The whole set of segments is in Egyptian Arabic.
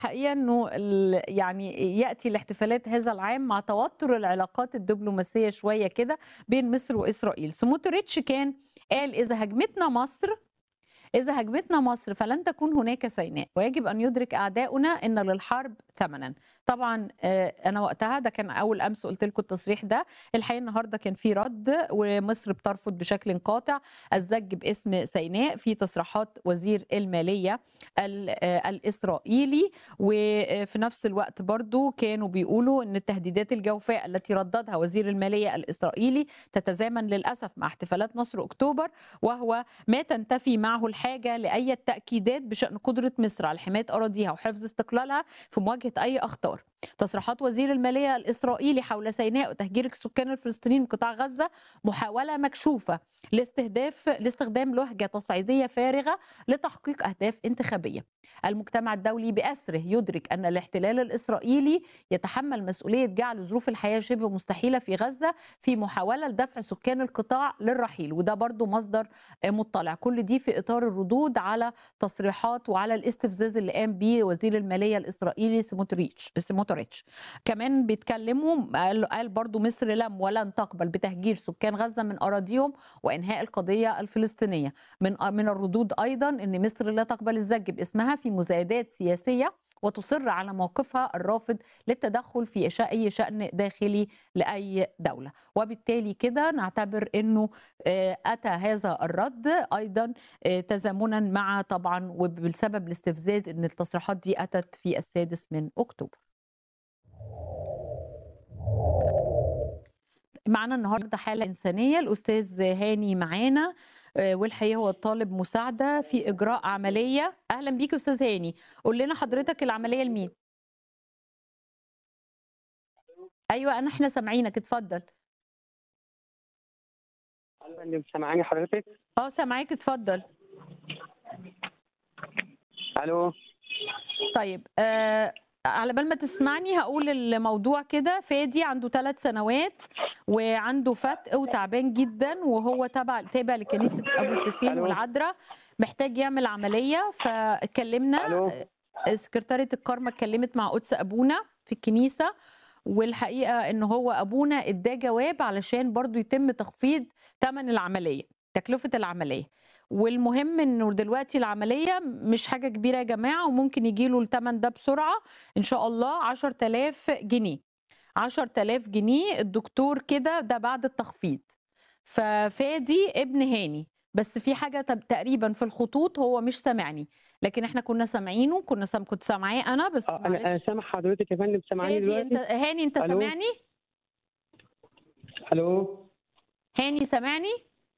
الحقيقة إنه ال يعني يأتي الاحتفالات هذا العام مع توتر العلاقات الدبلوماسية شوية كده بين مصر وإسرائيل. سموتريتش كان قال: "إذا هاجمتنا مصر إذا هاجمتنا مصر فلن تكون هناك سيناء، ويجب أن يدرك أعداؤنا أن للحرب ثمنًا." طبعًا آآ أنا وقتها ده كان أول أمس قُلت لكم التصريح ده، الحقيقة النهارده كان في رَد ومصر بترفض بشكل قاطع الزَّج باسم سيناء في تصريحات وزير المالية ال آآ الإسرائيلي، وفي نفس الوقت برضه كانوا بيقولوا إن التهديدات الجوفاء التي رددها وزير المالية الإسرائيلي تتزامن للأسف مع احتفالات نصر أكتوبر، وهو ما تنتفي معه الحاجة لأية تأكيدات بشأن قدرة مصر على حماية أراضيها وحفظ استقلالها في مواجهة أي أخطار. تصريحات وزير المالية الإسرائيلي حول سيناء وتهجير السكان الفلسطينيين من قطاع غزة محاولة مكشوفة لاستهداف لاستخدام لهجة تصعيدية فارغة لتحقيق أهداف انتخابية. المجتمع الدولي بأسره يدرك أن الاحتلال الإسرائيلي يتحمل مسؤولية جعل ظروف الحياة شبه مستحيلة في غزة في محاولة لدفع سكان القطاع للرحيل، وده برضه مصدر آآ مُطّلع. كل دي في إطار الردود على تصريحات وعلى الاستفزاز اللي قام بيه وزير المالية الإسرائيلي سموتريتش سموتريتش. كمان بيتكلموا قال قال برضه مصر لم ولن تقبل بتهجير سكان غزة من أراضيهم وإنهاء القضية الفلسطينية. من أ من الردود أيضًا إن مصر لا تقبل الزَّج باسمها في مزايدات سياسية وتُصِر على موقفها الرافض للتدخل في إشاء أي شأن داخلي لأي دولة. وبالتالي كده نعتبر إنه آآ أتى هذا الرَّد أيضًا آآ تزامنًا مع طبعًا وبسبب الاستفزاز إن التصريحات دي أتت في السادس من أكتوبر. معانا النهارده حالة إنسانية، الأستاذ هاني معانا آآ والحقيقة هو طالب مساعدة في إجراء عملية. أهلًا بيك يا أستاذ هاني، قُل لنا حضرتك العملية لمين؟ أيوه أنا إحنا سامعينك، اتفضل. أيوه يا فندم، سامعاني حضرتك؟ آه سامعاك، اتفضل. ألو. طيب آآ على بال ما تسمعني هاقول الموضوع كده، فادي عنده 3 سنوات وعنده فتق وتعبان جدًا وهو تبع تابع لكنيسة أبو سيفين ألو. والعذراء، محتاج يعمل عملية، فاتكلمنا ألو. آآ سكرتارية الكارما اتكلمت مع قُدس أبونا في الكنيسة، والحقيقة إن هو أبونا ادّاه جواب علشان برضه يتم تخفيض تمن العملية، تكلفة العملية. والمهم إنه دلوقتي العملية مش حاجة كبيرة يا جماعة وممكن ييجي له التمن ده بسرعة إن شاء الله 10.000 جنيه. 10.000 جنيه الدكتور كده ده بعد التخفيض. ففادي ابن هاني، بس في حاجة ت تقريبًا في الخطوط هو مش سامعني، لكن إحنا كنا سامعينه، كنا سام كنت سامعاه أنا بس آه أنا أنا معلش. سامع حضرتك يا فندم، سامعاني فادي أنت دلوقتي؟ هاني أنت ألو. سامعني؟ ألو. هاني سامعني؟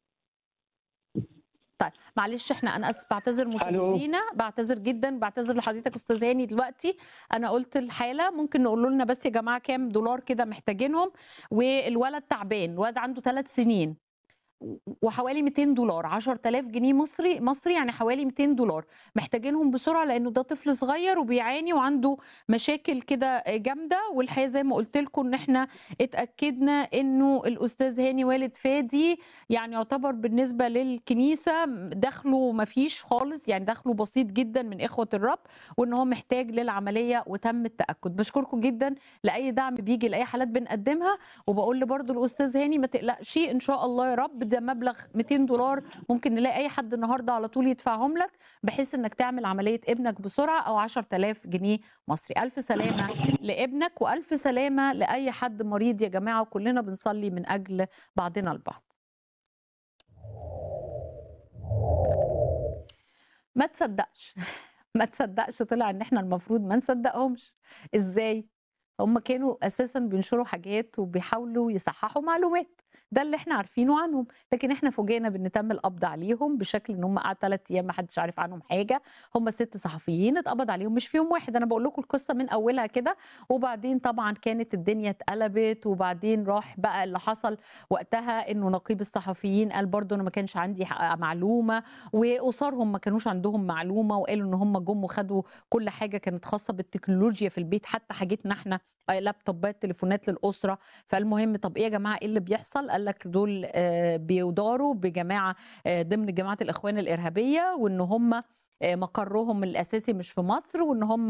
طيب معلش إحنا أنا آسفة باعتذر ألو. مشاهدينا، باعتذر جدًا، باعتذر لحضرتك أستاذ هاني دلوقتي، أنا قُلت الحالة ممكن نقولوا لنا بس يا جماعة كام دولار كده محتاجينهم، والولد تعبان، الولد عنده 3 سنين و وحوالي 200$ 10.000 جنيه مصري مصري يعني حوالي 200$ محتاجينهم بسرعة لإنه ده طفل صغير وبيعاني وعنده مشاكل كده جامدة، والحقيقة زي ما قُلت لكم إن إحنا اتأكدنا إنه الأستاذ هاني والد فادي يعني يعتبر بالنسبة للكنيسة دخله ما فيش خالص، يعني دخله بسيط جدًا من إخوة الرب، وإن هو محتاج للعملية وتم التأكد. باشكركم جدًا لأي دعم بييجي لأي حالات بنقدمها، وباقول برضه للأستاذ هاني ما تقلقش إن شاء الله يا رب ده مبلغ 200$ ممكن نلاقي أي حد النهارده على طول يدفعهم لك، بحيث إنك تعمل عملية ابنك بسرعة أو 10.000 جنيه مصري. ألف سلامة لابنك وألف سلامة لأي حد مريض يا جماعة، وكلنا بنصلي من أجل بعضنا البعض. ما تصدقش، ما تصدقش طلع إن إحنا المفروض ما نصدقهمش، إزاي؟ هم كانوا أساسًا بينشروا حاجات وبيحاولوا يصححوا معلومات، ده اللي إحنا عارفينه عنهم، لكن إحنا فوجئنا بإن تم القبض عليهم بشكل إن هم قعدوا 3 أيام ما حدش عارف عنهم حاجة، هم 6 صحفيين اتقبض عليهم مش فيهم واحد، أنا باقول لكم القصة من أولها كده، وبعدين طبعًا كانت الدنيا اتقلبت، وبعدين راح بقى اللي حصل وقتها إنه نقيب الصحفيين قال برضه أنا ما كانش عندي ح معلومة، وأسرهم ما كانوش عندهم معلومة، وقالوا إن هم جُم وخدوا كل حاجة كانت خاصة بالتكنولوجيا في البيت، حتى حاجتنا إحنا آآ لابتوبات، تليفونات للأسرة، فالمهم طب إيه يا جماعة إيه اللي بيحصل؟ قال لك دول آآ بيُداروا بجماعة آآ ضمن جماعة الإخوان الإرهابية، وإن هم آآ مقرهم الأساسي مش في مصر، وإن هم